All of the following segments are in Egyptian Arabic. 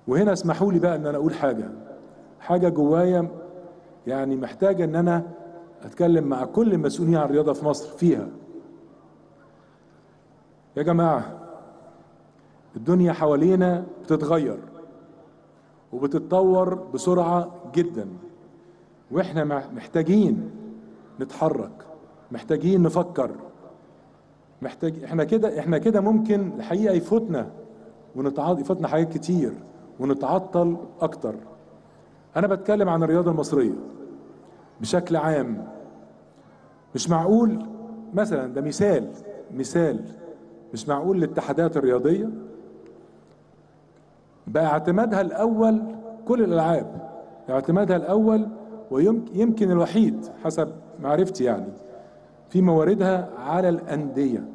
وهنا اسمحوا لي بقى ان انا اقول حاجه حاجه جوايا يعني محتاجه ان انا اتكلم مع كل المسؤولين عن الرياضه في مصر فيها يا جماعه الدنيا حوالينا بتتغير وبتتطور بسرعه جدا واحنا محتاجين نتحرك محتاجين نفكر محتاج احنا كده احنا كده ممكن الحقيقه يفوتنا ونتعاطى يفوتنا حاجات كتير ونتعطل اكتر انا بتكلم عن الرياضه المصريه بشكل عام مش معقول مثلا ده مثال مثال مش معقول الاتحادات الرياضيه بقى اعتمادها الاول كل الالعاب اعتمادها الاول ويمكن الوحيد حسب معرفتي يعني في مواردها على الانديه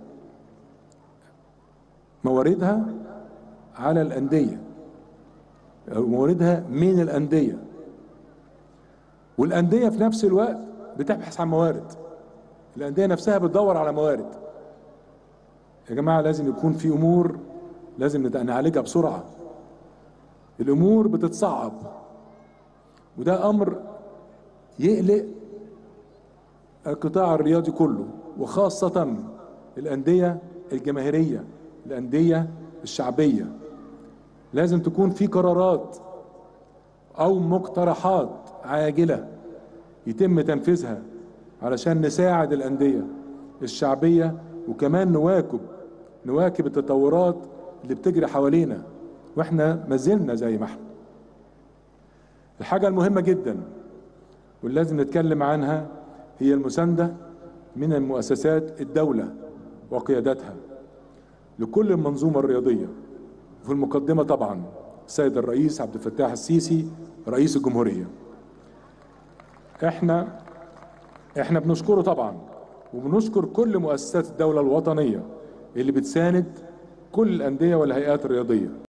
مواردها على الانديه أو مواردها من الانديه والانديه في نفس الوقت بتبحث عن موارد الانديه نفسها بتدور على موارد يا جماعه لازم يكون في امور لازم نعالجها بسرعه الامور بتتصعب وده امر يقلق القطاع الرياضي كله وخاصة الأندية الجماهيرية الأندية الشعبية لازم تكون في قرارات أو مقترحات عاجلة يتم تنفيذها علشان نساعد الأندية الشعبية وكمان نواكب نواكب التطورات اللي بتجري حوالينا واحنا ما زلنا زي ما احنا الحاجة المهمة جدا واللي لازم نتكلم عنها هي المساندة من المؤسسات الدولة وقيادتها لكل المنظومة الرياضية وفي المقدمة طبعا السيد الرئيس عبد الفتاح السيسي رئيس الجمهورية احنا احنا بنشكره طبعا وبنشكر كل مؤسسات الدولة الوطنية اللي بتساند كل الأندية والهيئات الرياضية